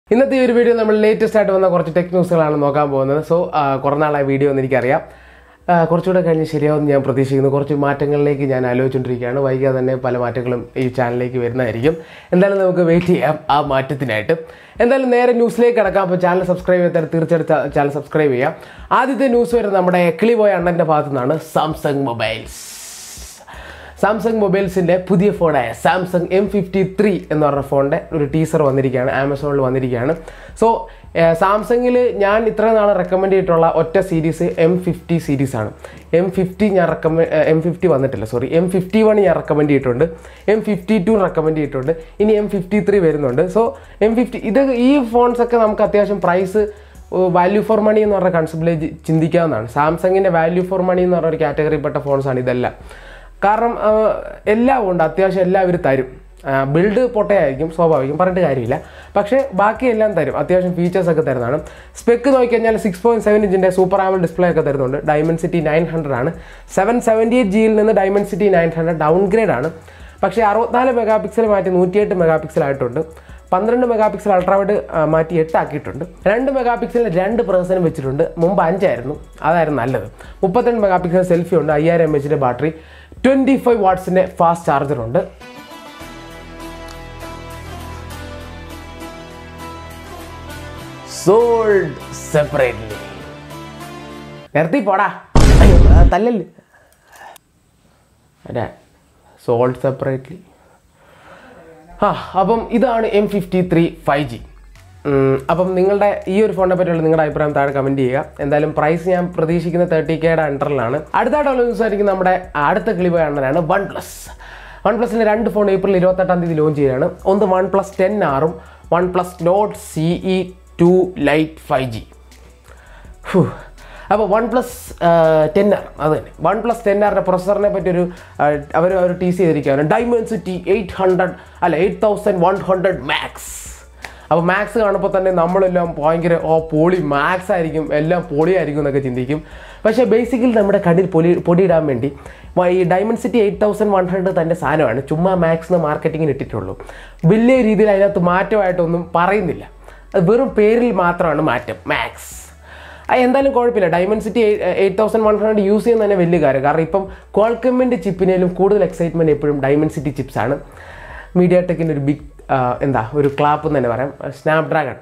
ഇന്നത്തെ ഈ ഒരു വീഡിയോ നമ്മൾ ലേറ്റസ്റ്റ് ആയിട്ട് വന്ന കുറച്ച് ടെക് ന്യൂസുകളാണ് നോക്കാൻ പോകുന്നത് സോ കുറേ നാളായ വീഡിയോ എന്ന് എനിക്കറിയാം ആ, കുറച്ചുകൂടെ കഴിഞ്ഞ് ശരിയാവുമെന്ന് ഞാൻ പ്രതീക്ഷിക്കുന്നു കുറച്ച് മാറ്റങ്ങളിലേക്ക് ഞാൻ ആലോചിച്ചുകൊണ്ടിരിക്കുകയാണ് വൈകാതെ തന്നെ പല മാറ്റങ്ങളും ഈ ചാനലിലേക്ക് വരുന്നതായിരിക്കും എന്തായാലും നമുക്ക് വെയിറ്റ് ചെയ്യാം ആ മാറ്റത്തിനായിട്ട് എന്തായാലും നേരെ ന്യൂസിലേക്ക് കിടക്കാം അപ്പോൾ ചാനൽ സബ്സ്ക്രൈബ് ചെയ്താൽ തീർച്ചയായിട്ടും ചാനൽ സബ്സ്ക്രൈബ് ചെയ്യാം ആദ്യത്തെ ന്യൂസ് വരുന്നത് നമ്മുടെ എക്കിളി പോയ അണ്ണൻ്റെ ഭാഗത്തു നിന്നാണ് സാംസങ് മൊബൈൽസ് സാംസങ് മൊബൈൽസിൻ്റെ പുതിയ ഫോണായ സാംസങ് എം ഫിഫ്റ്റി ത്രീ എന്ന് പറഞ്ഞ ഫോണിൻ്റെ ഒരു ടീസർ വന്നിരിക്കുകയാണ് ആമസോണിൽ വന്നിരിക്കുകയാണ് സോ സാംസങ്ങിൽ ഞാൻ ഇത്ര നാൾ റെക്കമെൻഡ് ചെയ്തിട്ടുള്ള ഒറ്റ സീരീസ് എം ഫിഫ്റ്റി സീരീസ് ആണ് എം ഫിഫ്റ്റി ഞാൻ റെക്കമെൻഡ് എം ഫിഫ്റ്റി വന്നിട്ടില്ല സോറി എം ഫിഫ്റ്റി വൺ ഞാൻ റെക്കമെൻഡ് ചെയ്തിട്ടുണ്ട് എം ഫിഫ്റ്റി ടു റെക്കമെൻഡ് ചെയ്തിട്ടുണ്ട് ഇനി എം ഫിഫ്റ്റി ത്രീ വരുന്നുണ്ട് സോ എം ഫിഫ്റ്റി ഇത് ഈ ഫോൺസൊക്കെ നമുക്ക് അത്യാവശ്യം പ്രൈസ് വാല്യൂ ഫോർ മണി എന്ന് പറഞ്ഞ കൺസെപ്റ്റിൽ ചിന്തിക്കാവുന്നതാണ് സാംസങ്ങിൻ്റെ വാല്യൂ ഫോർ മണി എന്ന് പറഞ്ഞ ഒരു കാറ്റഗറിയിൽപ്പെട്ട ഫോൺസാണ് ഇതെല്ലാം കാരണം ആ, എല്ലാം ഉണ്ട് അത്യാവശ്യം എല്ലാവരും തരും ബിൽഡ് പൊട്ടയായിരിക്കും സ്വാഭാവികം പറഞ്ഞിട്ട് കാര്യമില്ല പക്ഷേ ബാക്കിയെല്ലാം തരും അത്യാവശ്യം ഫീച്ചേഴ്സ് ഒക്കെ തരുന്നതാണ് സ്പെക്ക് നോക്കിക്കഴിഞ്ഞാൽ സിക്സ് പോയിന്റ് സെവൻ ഇഞ്ചിൻ്റെ സൂപ്പർ ആമൽ ഡിസ്പ്ലേ ഒക്കെ തരുന്നുണ്ട് ഡയമൻസിറ്റി നയൻ ഹൺഡ്രഡ് ആണ് സെവൻ സെവൻറ്റി എയ്റ്റ് ജിയിൽ നിന്ന് Dimensity nine hundred downgrade ആണ് പക്ഷേ അറുപത്തിനാല് മെഗാ പിക്സൽ മാറ്റി നൂറ്റിയെട്ട് മെഗാ പിക്സൽ ആയിട്ടുണ്ട് പന്ത്രണ്ട് മെഗാ പിക്സൽ അൾട്രാവൈഡ് മാറ്റി എട്ടാക്കിയിട്ടുണ്ട് രണ്ട് മെഗാ പിക്സലിന് രണ്ട് പേഴ്സനും വെച്ചിട്ടുണ്ട് മുമ്പ് അഞ്ചായിരുന്നു അതായിരുന്നു നല്ലത് മുപ്പത്തിരണ്ട് മെഗാ പിക്സൽ സെൽഫി ഉണ്ട് അയ്യായിരം എം എച്ചിൻ്റെ ബാറ്ററി ട്വൻറ്റി ഫൈവ് വാട്ട്സിൻ്റെ ഫാസ്റ്റ് ചാർജറുണ്ട് സോൾഡ് സെപ്പറേറ്റ്ലി നിർത്തി പോടാ അയ്യോ ആ തല്ലല് അതെ സോൾഡ് സെപ്പറേറ്റ്ലി ആ അപ്പം ഇതാണ് M fifty three five G അപ്പം നിങ്ങളുടെ ഈ ഒരു ഫോണിനെ പറ്റിയുള്ള നിങ്ങളുടെ അഭിപ്രായം താഴെ കമൻറ്റ് ചെയ്യുക എന്തായാലും പ്രൈസ് ഞാൻ പ്രതീക്ഷിക്കുന്ന തേർട്ടി കെയുടെ അണ്ടറിലാണ് അടുത്തായിട്ടുള്ള ന്യൂസ് ആയിരിക്കും നമ്മുടെ അടുത്ത കിളിപോയ അണ്ണനാണ് വൺ പ്ലസ് വൺ പ്ലസിൻ്റെ രണ്ട് ഫോൺ ഏപ്രിൽ ഇരുപത്തെട്ടാം തീയതി ലോഞ്ച് ചെയ്യുകയാണ് ഒന്ന് വൺ പ്ലസ് ടെൻ ആറും one plus Nord C E two lite five G അപ്പോൾ വൺ പ്ലസ് ടെൻ ആർ അത് തന്നെ വൺ പ്ലസ് ടെൻ ആറിൻ്റെ പ്രൊസസറിനെ പറ്റി ഒരു അവർ അവർ ടീസ് ചെയ്തിരിക്കുകയാണ് ഡൈമെൻസിറ്റി എയ്റ്റ് ഹൺഡ്രഡ് അല്ല eight thousand one hundred max അപ്പോൾ മാക്സ് കാണുമ്പോൾ തന്നെ നമ്മളെല്ലാം ഭയങ്കര ഓ പൊളി മാക്സ് ആയിരിക്കും എല്ലാം പൊളിയായിരിക്കും എന്നൊക്കെ ചിന്തിക്കും പക്ഷേ ബേസിക്കലി നമ്മുടെ കണ്ണിൽ പൊലി പൊടിയിടാൻ വേണ്ടി വ- ഈ Dimensity eight thousand one hundred തൻ്റെ സാധനമാണ് ചുമ്മാ മാക്സിന് മാർക്കറ്റിങ്ങിന് ഇട്ടിട്ടുള്ളൂ വലിയ രീതിയിൽ അതിനകത്ത് മാറ്റമായിട്ടൊന്നും പറയുന്നില്ല അത് വെറും പേരിൽ മാത്രമാണ് മാറ്റം മാക്സ് അത് എന്തായാലും കുഴപ്പമില്ല Dimensity eight thousand one hundred use ചെയ്യുന്ന തന്നെ വലിയ കാര്യം കാരണം ഇപ്പം കോൾക്കമ്മിൻ്റെ ചിപ്പിനേലും കൂടുതൽ എക്സൈറ്റ്മെൻറ്റ് എപ്പോഴും ഡയമൻസിറ്റി ചിപ്സ് ആണ് മീഡിയ ടെക്കിൻ്റെ ഒരു ബിഗ് എന്താ ഒരു ക്ലാപ്പ് എന്ന് തന്നെ പറയാം സ്നാപ് ഡ്രാഗൺ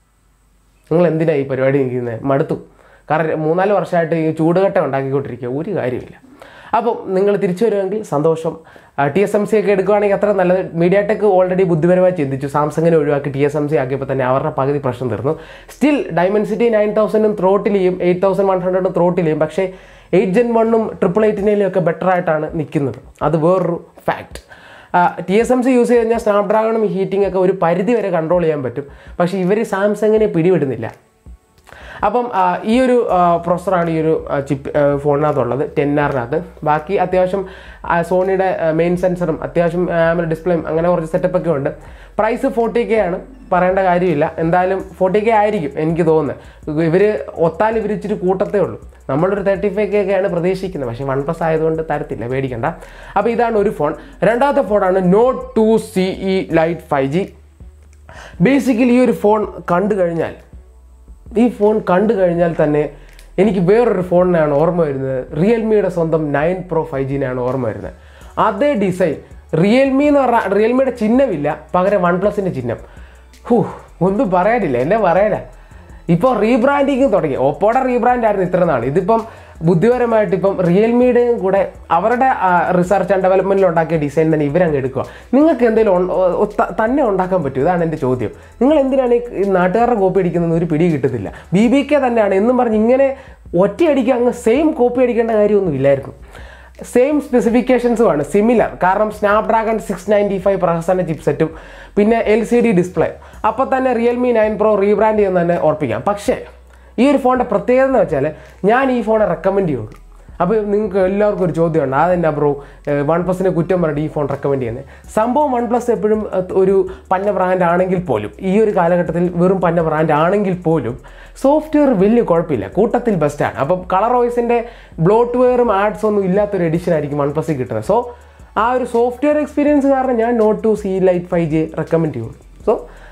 നിങ്ങൾ എന്തിനാണ് ഈ പരിപാടി നിൽക്കുന്നത് മടുത്തു കാരണം മൂന്നാല് വർഷമായിട്ട് ഈ ചൂടുകട്ട ഉണ്ടാക്കിക്കൊണ്ടിരിക്കുക ഒരു കാര്യമില്ല അപ്പം നിങ്ങൾ തിരിച്ചു വരുമെങ്കിൽ സന്തോഷം ടി എസ് എം സി ഒക്കെ എടുക്കുകയാണെങ്കിൽ അത്ര നല്ലത് മീഡിയ ടെക് ഓൾറെഡി ബുദ്ധിപരമായി ചിന്തിച്ചു സാംസങ്ങിനെ ഒഴിവാക്കി ടി എസ് എം സി ആക്കിയപ്പോൾ തന്നെ അവരുടെ പകുതി പ്രശ്നം തീർന്നു സ്റ്റിൽ ഡയമൻസിറ്റി നയൻ തൗസൻഡും ത്രോട്ടിൽ ചെയ്യും എയ്റ്റ് തൗസൻഡ് വൺ ഹൺഡ്രഡും ത്രോട്ടിൽ ചെയ്യും പക്ഷേ എയ്റ്റ് ജെൻ വണ്ണും ട്രിപ്പിൾ എയ്റ്റിനേലും ഒക്കെ ബെറ്റർ ആയിട്ടാണ് നിൽക്കുന്നത് അത് വേറൊരു fact T S M C use ചെയ്ത് കഴിഞ്ഞാൽ സ്നാപ്ഡ്രാഗണും ഹീറ്റിംഗ് ഒക്കെ ഒരു പരിധി വരെ കൺട്രോൾ ചെയ്യാൻ പറ്റും പക്ഷേ ഇവർ സാംസങ്ങിനെ പിടിവിടുന്നില്ല അപ്പം ആ, ഈ ഒരു പ്രൊസറാണ് ഈ ഒരു ചിപ്പ് ഫോണിനകത്തുള്ളത് ടെൻ ആറിനകത്ത് ബാക്കി അത്യാവശ്യം ആ, സോണിയുടെ മെയിൻ സെൻസറും അത്യാവശ്യം ഡിസ്പ്ലേയും അങ്ങനെ കുറച്ച് സെറ്റപ്പ് ഒക്കെ ഉണ്ട് പ്രൈസ് ഫോർട്ടി കെ ആണ് പറയേണ്ട കാര്യമില്ല എന്തായാലും ഫോർട്ടി കെ ആയിരിക്കും എനിക്ക് തോന്നുന്നത് ഇവർ ഒത്താൽ ഇവർ ഇച്ചിരി കൂട്ടത്തേ ഉള്ളൂ നമ്മളൊരു തേർട്ടി ഫൈവ് കെ ഒക്കെയാണ് പ്രതീക്ഷിക്കുന്നത് പക്ഷേ വൺ പ്ലസ് ആയതുകൊണ്ട് തരത്തില്ല പേടിക്കണ്ട അപ്പോൾ ഇതാണ് ഒരു ഫോൺ രണ്ടാമത്തെ ഫോണാണ് Nord two C E lite five G basically ഈ ഒരു ഫോൺ കണ്ടു കഴിഞ്ഞാൽ ഈ ഫോൺ കണ്ടു കഴിഞ്ഞാൽ തന്നെ എനിക്ക് വേറൊരു ഫോണിനാണ് ഓർമ്മ വരുന്നത് റിയൽമിയുടെ സ്വന്തം നയൻ പ്രോ ഫൈവ് ജിനാണ് ഓർമ്മ വരുന്നത് അതേ ഡിസൈൻ റിയൽമി എന്ന് പറഞ്ഞാൽ റിയൽമിയുടെ ചിഹ്നമില്ല പകരം വൺ പ്ലസിൻ്റെ ചിഹ്നം ഹൂ ഒന്നും പറയാനില്ല എന്നെ പറയാനാ ഇപ്പോൾ റീബ്രാൻഡിങ് തുടങ്ങി ഓപ്പോയുടെ റീബ്രാൻഡ് ആയിരുന്നു ഇത്ര നാൾ ഇതിപ്പം ബുദ്ധിപരമായിട്ട് ഇപ്പം റിയൽമിയുടെയും കൂടെ അവരുടെ റിസർച്ച് ആൻഡ് ഡെവലപ്മെൻറ്റിൽ ഉണ്ടാക്കിയ ഡിസൈൻ തന്നെ ഇവരങ്ങ് എടുക്കുക നിങ്ങൾക്ക് എന്തെങ്കിലും ഉൺ- ഒ- ഒ- ത- തന്നെ ഉണ്ടാക്കാൻ പറ്റും ഇതാണ് എൻ്റെ ചോദ്യം നിങ്ങൾ എന്തിനാണ് ഈ- ഈ നാട്ടുകാരുടെ കോപ്പി അടിക്കുന്നത് ഒരു പിടി കിട്ടുന്നില്ല ബി ബി കെ തന്നെയാണ് എന്നും പറഞ്ഞ് ഇങ്ങനെ ഒറ്റയടിക്ക് അങ്ങ് സെയിം കോപ്പി അടിക്കേണ്ട കാര്യമൊന്നും ഇല്ലായിരുന്നു സെയിം സ്പെസിഫിക്കേഷൻസുമാണ് സിമിലർ കാരണം സ്നാപ്ഡ്രാഗൺ സിക്സ് നയൻറ്റി ഫൈവ് പ്രഹസന ചിപ്സെറ്റും പിന്നെ എൽ സി ഡി ഡിസ്പ്ലേ അപ്പോൾ തന്നെ റിയൽമി നയൻ പ്രോ റീബ്രാൻഡ് ചെയ്യുന്ന തന്നെ ഓർപ്പിക്കാം പക്ഷേ ഈ ഒരു ഫോണിൻ്റെ പ്രത്യേകത എന്ന് വെച്ചാൽ ഞാൻ ഈ ഫോണെ റെക്കമെൻഡ് ചെയ്യുള്ളൂ അപ്പോൾ നിങ്ങൾക്ക് എല്ലാവർക്കും ഒരു ചോദ്യമുണ്ട് അതെന്നാ ബ്രോ വൺ പ്ലസിനെ കുറ്റം പറഞ്ഞിട്ട് ഈ ഫോൺ റെക്കമെൻഡ് ചെയ്യുന്നത് സംഭവം വൺ പ്ലസ് എപ്പോഴും അഹ്, ഒരു പന്ന ബ്രാൻഡ് ആണെങ്കിൽ പോലും ഈ ഒരു കാലഘട്ടത്തിൽ വെറും പന്ന ബ്രാൻഡ് ആണെങ്കിൽ പോലും സോഫ്റ്റ്വെയർ വലിയ കുഴപ്പമില്ല കൂട്ടത്തിൽ ബെസ്റ്റാണ് അപ്പം കളർ വോയിസിൻ്റെ ബ്ലോട്ട് വെയറും ആഡ്സ് ഒന്നും ഇല്ലാത്തൊരു എഡിഷൻ ആയിരിക്കും വൺ പ്ലസിൽ കിട്ടുന്നത് സോ ആ ഒരു സോഫ്റ്റ്വെയർ എക്സ്പീരിയൻസ് കാരണം ഞാൻ Nord two C lite five G recommend ചെയ്യുള്ളൂ സോ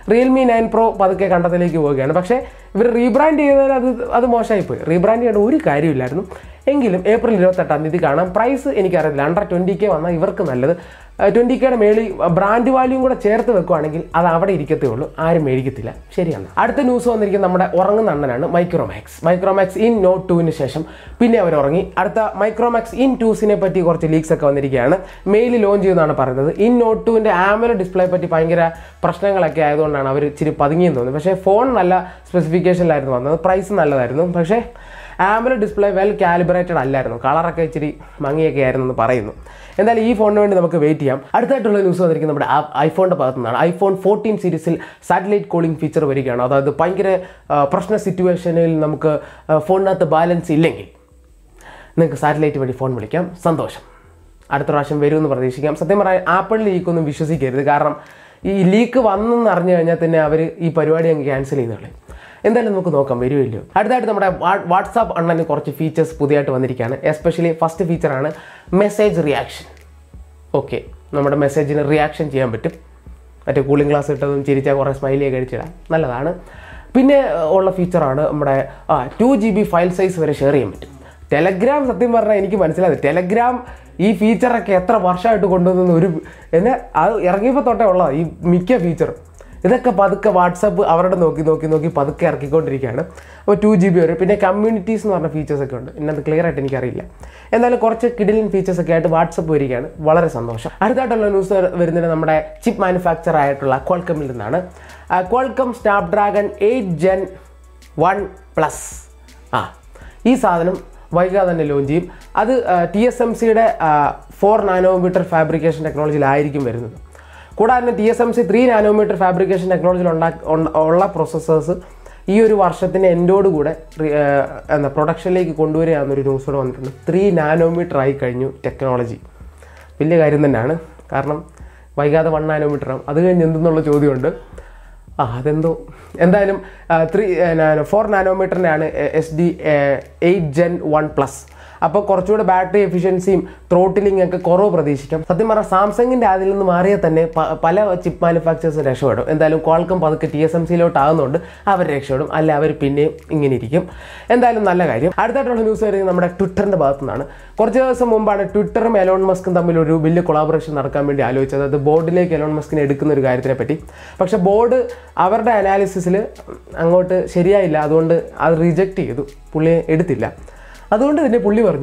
റിയൽമി നയൻ പ്രോ പതുക്കെ കണ്ടത്തിലേക്ക് പോവുകയാണ് പക്ഷേ ഇവർ റീബ്രാൻഡ് ചെയ്തതിൽ അത് അത് മോശമായി പോയി റീബ്രാൻഡ് ചെയ്യേണ്ട ഒരു കാര്യമില്ലായിരുന്നു എങ്കിലും ഏപ്രിൽ ഇരുപത്തെട്ടാം തീയതി കാണാം പ്രൈസ് എനിക്കറിയില്ല അണ്ടർ ട്വൻറ്റി കെ വന്നാൽ ഇവർക്ക് നല്ലത് ട്വൻറ്റി കെയുടെ മേളിൽ ബ്രാൻഡ് വാല്യൂം കൂടെ ചേർത്ത് വെക്കുവാണെങ്കിൽ അത് അവിടെ ഇരിക്കത്തേ ഉള്ളൂ ആരും മേടിക്കത്തില്ല ശരിയാണ് അടുത്ത ന്യൂസ് വന്നിരിക്കുന്നത് നമ്മുടെ ഉറങ്ങുന്ന അണ്ണനാണ് മൈക്രോമാക്സ് മൈക്രോമാക്സ് ഇൻ നോട്ട് ടുവിന് ശേഷം പിന്നെ അവർ ഉറങ്ങി അടുത്ത മൈക്രോമാക്സ് ഇൻ ടൂസിനെ പറ്റി കുറച്ച് ലീക്സ് ഒക്കെ വന്നിരിക്കുകയാണ് മെയിൽ ലോഞ്ച് ചെയ്യുന്നതാണ് പറയുന്നത് ഇൻ നോട്ട് ടുവിൻ്റെ ആമല ഡിസ്പ്ലേ പറ്റി ഭയങ്കര പ്രശ്നങ്ങളൊക്കെ ആയതുകൊണ്ടാണ് അവർ ഇച്ചിരി പതുങ്ങിയെന്ന് തോന്നുന്നത് പക്ഷേ ഫോൺ നല്ല സ്പെസിഫിക്കേഷനിലായിരുന്നു വന്നത് പ്രൈസ് നല്ലതായിരുന്നു പക്ഷേ ആമല ഡിസ്പ്ലേ വെൽ കാലിബ്രേറ്റഡ് അല്ലായിരുന്നു കളറൊക്കെ ഇച്ചിരി മങ്ങിയൊക്കെ ആയിരുന്നു എന്ന് പറയുന്നു എന്തായാലും ഈ ഫോണിന് വേണ്ടി നമുക്ക് വെയിറ്റ് ചെയ്യാം അടുത്തായിട്ടുള്ള ന്യൂസ് വന്നിരിക്കുന്നത് നമ്മുടെ ഐഫോണിൻ്റെ ഭാഗത്തു നിന്നാണ് ഐഫോൺ ഫോർട്ടീൻ സീരീസിൽ സാറ്റലൈറ്റ് കോളിംഗ് ഫീച്ചർ വരികയാണ് അതായത് ഭയങ്കര ആ, പ്രശ്ന സിറ്റുവേഷനിൽ നമുക്ക് ആ, ഫോണിനകത്ത് ബാലൻസ് ഇല്ലെങ്കിൽ നിങ്ങൾക്ക് സാറ്റലൈറ്റ് വഴി ഫോൺ വിളിക്കാം സന്തോഷം അടുത്ത പ്രാവശ്യം വരുമെന്ന് പ്രതീക്ഷിക്കാം സത്യം പറയാൻ ആപ്പിൾ ലീക്കൊന്നും വിശ്വസിക്കരുത് കാരണം ഈ ലീക്ക് വന്നെന്ന് അറിഞ്ഞു കഴിഞ്ഞാൽ തന്നെ അവർ ഈ പരിപാടി അങ്ങ് ക്യാൻസൽ ചെയ്തോളെ എന്തായാലും നമുക്ക് നോക്കാം വരുമല്ലോ അടുത്തായിട്ട് നമ്മുടെ വാട്സാപ്പ് അണ്ണന് കുറച്ച് ഫീച്ചേഴ്സ് പുതിയതായിട്ട് വന്നിരിക്കുകയാണ് എസ്പെഷ്യലി ഫസ്റ്റ് ഫീച്ചറാണ് മെസ്സേജ് റിയാക്ഷൻ ഓക്കെ നമ്മുടെ മെസ്സേജിന് റിയാക്ഷൻ ചെയ്യാൻ പറ്റും മറ്റേ കൂളിംഗ് ഗ്ലാസ് ഇട്ടതും ചിരിച്ചാൽ കുറേ സ്മൈലിയൊക്കെ അടിച്ചിടാം നല്ലതാണ് പിന്നെ ഏർ, ഉള്ള ഫീച്ചറാണ് നമ്മുടെ ആ two G B file size വരെ ഷെയർ ചെയ്യാൻ പറ്റും ടെലഗ്രാം സത്യം പറഞ്ഞാൽ എനിക്ക് മനസ്സിലായത് ടെലഗ്രാം ഈ ഫീച്ചറൊക്കെ എത്ര വർഷമായിട്ട് കൊണ്ടുവന്ന ഒരു എന്നെ അത് ഇറങ്ങിയപ്പോൾ തൊട്ടേ ഉള്ളതാണ് ഈ മിക്ക ഫീച്ചറും ഇതൊക്കെ പതുക്കെ വാട്സപ്പ് അവരുടെ നോക്കി നോക്കി നോക്കി പതുക്കെ ഇറക്കിക്കൊണ്ടിരിക്കുകയാണ് അപ്പോൾ ടു ജി ബി വരെ പിന്നെ കമ്മ്യൂണിറ്റീസ് എന്ന് പറഞ്ഞ ഫീച്ചേഴ്സ് ഒക്കെ ഉണ്ട് ഇന്നത് ക്ലിയർ ആയിട്ട് എനിക്കറിയില്ല എന്നാലും കുറച്ച് കിഡിലിൻ ഫീച്ചേഴ്സ് ഒക്കെ ആയിട്ട് വാട്സപ്പ് വരികയാണ് വളരെ സന്തോഷം അടുത്തായിട്ടുള്ള ന്യൂസ് വരുന്നത് നമ്മുടെ ചിപ്പ് മാനുഫാക്ചർ ആയിട്ടുള്ള ക്വാൾക്കമിൽ നിന്നാണ് Qualcomm Snapdragon eight gen one plus ആ ഈ സാധനം വൈകാതെ തന്നെ ലോഞ്ച് ചെയ്യും അത് ടി എസ് എം സിയുടെ ഫോർ നാനോമീറ്റർ ഫാബ്രിക്കേഷൻ ടെക്നോളജിയിലായിരിക്കും വരുന്നത് കൂടാതെ തന്നെ T S M C three nanometre fabrication ടെക്നോളജിയിൽ ഉണ്ടാ- ഉണ്ട- ഉള്ള പ്രോസസ്സേഴ്സ് ഈ ഒരു വർഷത്തിൻ്റെ എൻഡോടുകൂടെ റി- ആ, എന്താ പ്രൊഡക്ഷനിലേക്ക് കൊണ്ടുവരിക എന്നൊരു ന്യൂസ് കൂടെ വന്നിട്ടുണ്ട് ത്രീ നാനോമീറ്റർ ആയി കഴിഞ്ഞു ടെക്നോളജി വലിയ കാര്യം തന്നെയാണ് കാരണം വൈകാതെ വൺ നാനോമീറ്റർ ആവും അത് കഴിഞ്ഞ് എന്തെന്നുള്ള ചോദ്യമുണ്ട് ആ അതെന്തോ എന്തായാലും ത്രീ ഫോർ നാനോമീറ്ററിൻ്റെ ആണ് S D eight gen one plus അപ്പോൾ കുറച്ചുകൂടെ ബാറ്ററി എഫിഷ്യൻസിയും ത്രോട്ടിലിംഗ് ഒക്കെ കുറവ് പ്രതീക്ഷിക്കാം സത്യം പറഞ്ഞാൽ സാംസങ്ങിൻ്റെ അതിൽ നിന്ന് മാറിയാൽ തന്നെ പ- പല ചിപ്പ് മാനുഫാക്ചേഴ്സും രക്ഷപ്പെടും എന്തായാലും ക്വാൾക്കം പതുക്കെ ടി എസ് എം സിയിലോട്ട് ആകുന്നുണ്ട് അവർ രക്ഷപ്പെടും അല്ല അവർ പിന്നെയും ഇങ്ങനെ ഇരിക്കും എന്തായാലും നല്ല കാര്യം അടുത്തായിട്ടുള്ള ന്യൂസ് വരുന്നത് നമ്മുടെ ട്വിറ്ററിൻ്റെ ഭാഗത്തു നിന്നാണ് കുറച്ച് ദിവസം മുമ്പാണ് ട്വിറ്ററും എലോൺ മസ്കും തമ്മിൽ ഒരു വലിയ കൊളാബറേഷൻ നടക്കാൻ വേണ്ടി ആലോചിച്ചത് അത് ബോർഡിലേക്ക് എലോൺ മസ്കിനെ എടുക്കുന്ന ഒരു കാര്യത്തിനെ പറ്റി പക്ഷെ ബോർഡ് അവരുടെ അനാലിസിസിൽ അങ്ങോട്ട് ശരിയായില്ല അതുകൊണ്ട് അത് റിജക്റ്റ് ചെയ്തു പുള്ളിയെ എടുത്തില്ല അതുകൊണ്ട് തന്നെ പുള്ളി പറഞ്ഞു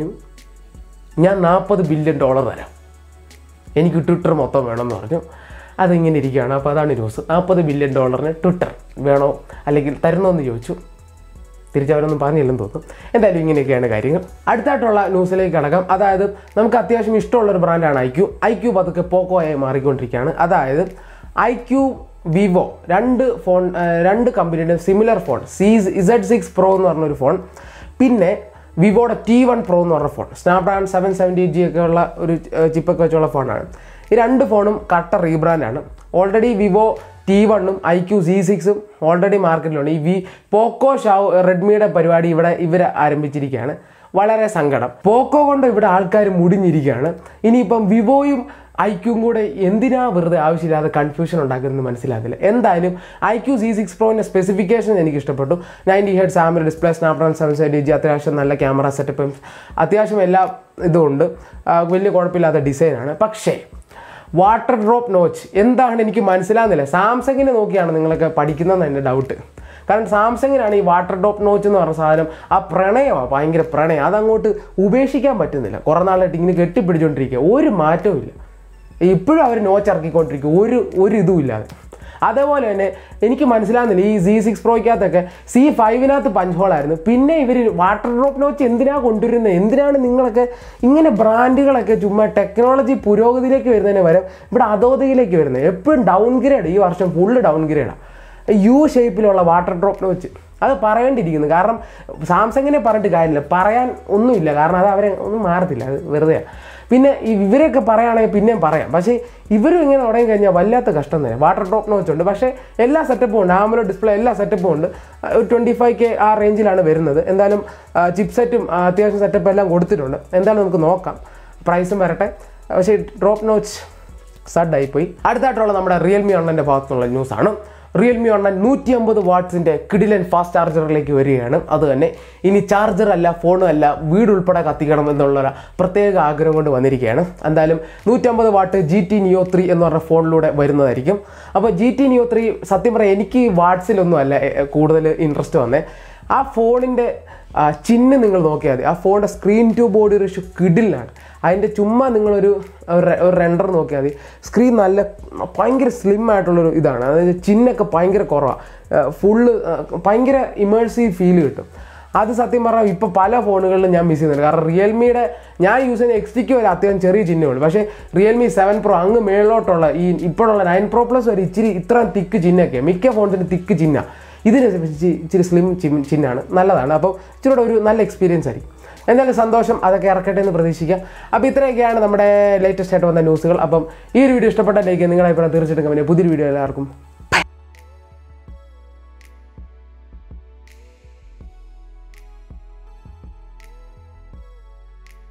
ഞാൻ നാൽപ്പത് ബില്യൺ ഡോളർ തരാം എനിക്ക് ട്വിറ്റർ മൊത്തം വേണമെന്ന് പറഞ്ഞു അതിങ്ങനെ ഇരിക്കുകയാണ് അപ്പോൾ അതാണ് ന്യൂസ് നാൽപ്പത് ബില്യൺ ഡോളറിന് ട്വിറ്റർ വേണോ അല്ലെങ്കിൽ തരണോ എന്ന് ചോദിച്ചു തിരിച്ചവരൊന്നും പറഞ്ഞില്ലെന്ന് തോന്നുന്നു എന്തായാലും ഇങ്ങനെയൊക്കെയാണ് കാര്യങ്ങൾ അടുത്തായിട്ടുള്ള ന്യൂസിലേക്ക് കടക്കാം അതായത് നമുക്ക് അത്യാവശ്യം ഇഷ്ടമുള്ള ഒരു ബ്രാൻഡാണ് ഐ ക്യു ഐ ക്യു പതുക്കെ പോക്കോ ആയി മാറിക്കൊണ്ടിരിക്കുകയാണ് അതായത് ഐ ക്യു വിവോ രണ്ട് ഫോൺ ആ, രണ്ട് കമ്പനിയുടെ similar phone C Z six pro എന്ന് പറഞ്ഞൊരു ഫോൺ പിന്നെ വിവോയുടെ ടി വൺ പ്രോ എന്ന് പറഞ്ഞ phone Snapdragon seven seventy G ഒക്കെ ഉള്ള ഒരു ചിപ്പൊക്കെ വെച്ചുള്ള ഫോണാണ് ഈ രണ്ട് ഫോണും കട്ട റീബ്രാൻഡാണ് ഓൾറെഡി വിവോ ടി വണ്ണും ഐ ക്യു സി സിക്സും ഓൾറെഡി മാർക്കറ്റിലുണ്ട് ഈ വി പോക്കോ ഷാവ് റെഡ്മിയുടെ പരിപാടി ഇവിടെ ഇവർ ആരംഭിച്ചിരിക്കുകയാണ് വളരെ സങ്കടം പോക്കോ കൊണ്ട് ഇവിടെ ആൾക്കാർ മുടിഞ്ഞിരിക്കുകയാണ് ഇനിയിപ്പം വിവോയും ഐക്യും കൂടെ എന്തിനാ വെറുതെ ആവശ്യമില്ലാതെ കൺഫ്യൂഷൻ ഉണ്ടാക്കുന്നത് മനസ്സിലാകില്ല എന്തായാലും ഐ ക്യു സി സിക്സ് പ്രോൻ്റെ സ്പെസിഫിക്കേഷൻ എനിക്ക് ഇഷ്ടപ്പെട്ടു നയൻറ്റി ഹെഡ് സാമിൽ display Snapdragon seven seventy G അത്യാവശ്യം നല്ല ക്യാമറ സെറ്റപ്പും അത്യാവശ്യം എല്ലാ ഇതും ഉണ്ട് ആ, വലിയ കുഴപ്പമില്ലാത്ത ഡിസൈനാണ് പക്ഷേ വാട്ടർ ഡ്രോപ്പ് നോച്ച് എന്താണ് എനിക്ക് മനസ്സിലാകുന്നില്ല സാംസങ്ങിനെ നോക്കിയാണ് നിങ്ങളൊക്കെ പഠിക്കുന്നതെന്ന് എൻ്റെ ഡൗട്ട് കാരണം സാംസങ്ങിനാണ് ഈ വാട്ടർ ഡ്രോപ്പ് നോച്ച് എന്ന് പറഞ്ഞ സാധനം ആ പ്രണയമാണ് ഭയങ്കര പ്രണയം അതങ്ങോട്ട് ഉപേക്ഷിക്കാൻ പറ്റുന്നില്ല കുറേ നാളായിട്ട് ഇങ്ങനെ കെട്ടിപ്പിടിച്ചുകൊണ്ടിരിക്കുക ഒരു മാറ്റവും ഇല്ല ഇപ്പോഴും അവർ നോച്ച് ഇറക്കിക്കൊണ്ടിരിക്കുക ഒരു ഒരു ഇതും ഇല്ലാതെ അതേപോലെ തന്നെ എനിക്ക് മനസ്സിലാകുന്നില്ല ഈ സി സിക്സ് പ്രോയ്ക്കകത്തൊക്കെ സി ഫൈവിനകത്ത് പഞ്ച് ഹോളായിരുന്നു പിന്നെ ഇവർ വാട്ടർ ഡ്രോപ്പ് നോച്ച് എന്തിനാ കൊണ്ടുവരുന്നത് എന്തിനാണ് നിങ്ങളൊക്കെ ഇങ്ങനെ ബ്രാൻഡുകളൊക്കെ ചുമ്മാ ടെക്നോളജി പുരോഗതിയിലേക്ക് വരുന്നതിന് പകരം ഇവിടെ അധോഗതിയിലേക്ക് വരുന്നത് എപ്പോഴും ഡൗൺ ഗ്രേഡ് ഈ വർഷം ഫുള്ള് ഡൗൺ ഗ്രേഡാണ് യു ഷേപ്പിലുള്ള വാട്ടർ ഡ്രോപ്പ് നോച്ച് അത് പറയേണ്ടിയിരിക്കുന്നു കാരണം സാംസങ്ങിനെ പറഞ്ഞിട്ട് കാര്യമില്ല പറയാൻ ഒന്നുമില്ല കാരണം അത് അവരെ ഒന്നും മാറത്തില്ല അത് വെറുതെയാണ് പിന്നെ ഈ ഇവരെയൊക്കെ പറയുകയാണെങ്കിൽ പിന്നെയും പറയാം പക്ഷേ ഇവരും ഇങ്ങനെ തുടങ്ങി കഴിഞ്ഞാൽ വല്ലാത്ത കഷ്ടം തന്നെ വാട്ടർ ഡ്രോപ്പ് നോച്ച് ഉണ്ട് പക്ഷേ എല്ലാ സെറ്റപ്പും ഉണ്ട് ആമലോ ഡിസ്പ്ലേ എല്ലാ സെറ്റപ്പും ഉണ്ട് ഒരു ട്വൻറ്റി ഫൈവ് കെ ആ റേഞ്ചിലാണ് വരുന്നത് എന്തായാലും ചിപ്പ് സെറ്റും അത്യാവശ്യം സെറ്റപ്പ് എല്ലാം കൊടുത്തിട്ടുണ്ട് എന്തായാലും നമുക്ക് നോക്കാം പ്രൈസും വരട്ടെ പക്ഷേ ഡ്രോപ്പ് നോച്ച് സഡായി പോയി അടുത്തായിട്ടുള്ള നമ്മുടെ റിയൽമി അണ്ണൻ്റെ ഭാഗത്തുനിന്നുള്ള ന്യൂസാണ് റിയൽമി വണ്ണൻ നൂറ്റി അമ്പത് വാട്ട്സിൻ്റെ കിഡിലൻ ഫാസ്റ്റ് ചാർജറിലേക്ക് വരികയാണ് അത് തന്നെ ഇനി ചാർജർ അല്ല ഫോണും അല്ല വീട് ഉൾപ്പെടെ കത്തിക്കണം എന്നുള്ള പ്രത്യേക ആഗ്രഹം കൊണ്ട് വന്നിരിക്കുകയാണ് എന്തായാലും നൂറ്റമ്പത് watt G T neo three എന്ന് പറഞ്ഞ ഫോണിലൂടെ വരുന്നതായിരിക്കും അപ്പോൾ ജി ടി നിയോ ത്രീ സത്യം പറയാം എനിക്ക് വാട്ട്സിലൊന്നും അല്ല എ, എ, കൂടുതൽ ഇൻട്രസ്റ്റ് വന്നേ ആ ഫോണിൻ്റെ ചിഹ്നം നിങ്ങൾ നോക്കിയാൽ മതി ആ ഫോണിൻ്റെ സ്ക്രീൻ ടു ബോഡി റേഷ്യോ കിഡിലാണ് അതിൻ്റെ ചുമ്മാ നിങ്ങളൊരു ഒരു റെ- ഒരു റെൻഡർ നോക്കിയാൽ മതി സ്ക്രീൻ നല്ല ഭയങ്കര സ്ലിം ആയിട്ടുള്ളൊരു ഇതാണ് അതായത് ചിഹ്നൊക്കെ ഭയങ്കര കുറവാണ് ഫുള്ള് ഭയങ്കര ഇമേഴ്സീവ് ഫീൽ കിട്ടും അത് സത്യം പറഞ്ഞാൽ ഇപ്പോൾ പല ഫോണുകളിലും ഞാൻ മിസ് ചെയ്യുന്നുണ്ട് കാരണം റിയൽമിയുടെ ഞാൻ യൂസ് ചെയ്യുന്ന എക്സ് ടിക്ക് വരെ അത്യാവശ്യം ചെറിയ ചിഹ്നമുള്ളൂ പക്ഷേ റിയൽമി സെവൻ പ്രോ അങ്ങ് മേളിലോട്ടുള്ള ഈ ഇപ്പോഴുള്ള നയൻ പ്രോ പ്ലസ് വരെ ഇച്ചിരി ഇത്രയും തിക്ക് ചിഹ്നമൊക്കെ മിക്ക ഫോൺസിന് തിക്ക് ചിഹ്ന ഇതിന് ഇച്ചി- ഇച്ചിരി സ്ലിം ചിഹ്നമാണ് നല്ലതാണ് അപ്പോൾ ഇച്ചിരി കൂടെ ഒരു നല്ല എക്സ്പീരിയൻസ് ആയിരിക്കും എന്തായാലും സന്തോഷം അതൊക്കെ ഇറക്കട്ടെ എന്ന് പ്രതീക്ഷിക്കാം അപ്പോൾ ഇത്രയൊക്കെയാണ് നമ്മുടെ ലേറ്റസ്റ്റ് ആയിട്ട് വന്ന ന്യൂസുകൾ അപ്പം ഈ ഒരു വീഡിയോ ഇഷ്ടപ്പെട്ട ലൈക്ക് നിങ്ങളുടെ അഭിപ്രായം തീർച്ചയായിട്ടും കമന്റ് ചെയ്യുക. പുതിയൊരു വീഡിയോ എല്ലാവർക്കും